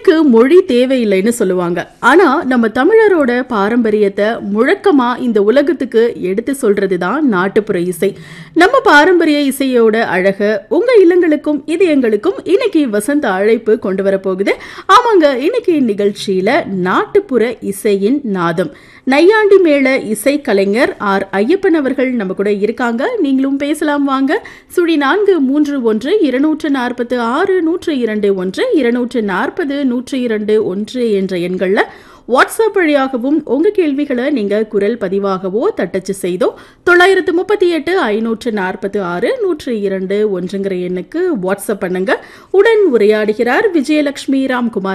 இசைக்கு மொழி தேவையில்லைன்னு சொல்லுவாங்க ஆனா நம்ம தமிழரோட பாரம்பரியத்தை முழக்கமா இந்த உலகத்துக்கு எடுத்து சொல்றது தான் நாட்டுப்புற இசை நம்ம பாரம்பரிய இசையோட அழக உங்க இல்லங்களுக்கும் இதயங்களுக்கும் இன்னைக்கு வசந்த அழைப்பு கொண்டு வர போகுது ஆமாங்க இன்னைக்கு நிகழ்ச்சியில நாட்டுப்புற இசையின் நாதம் நையாண்டி மேள இசை கலைஞர் ஆர் ஐயப்பன் அவர்கள் நம்ம கூட இருக்காங்க நீங்களும் பேசலாம் வாங்க சுழி நான்கு மூன்று ஒன்று இருநூற்று நாற்பத்து ஆறு நூற்று இரண்டு ஒன்று இருநூற்று நாற்பது நூற்று இரண்டு ஒன்று என்ற எண்களில் வாட்ஸ்அப் வழியாகவும் உங்க கேள்விகளை நீங்க குரல் பதிவாகவோ தட்டச்சு செய்தோ தொள்ளாயிரத்து முப்பத்தி எட்டு ஐநூற்று நாற்பத்தி ஆறு நூற்று இரண்டு ஒன்றுங்கிற எண்ணுக்கு வாட்ஸ்அப் பண்ணுங்க உடன் உரையாடுகிறார் விஜயலட்சுமி ராம்குமார்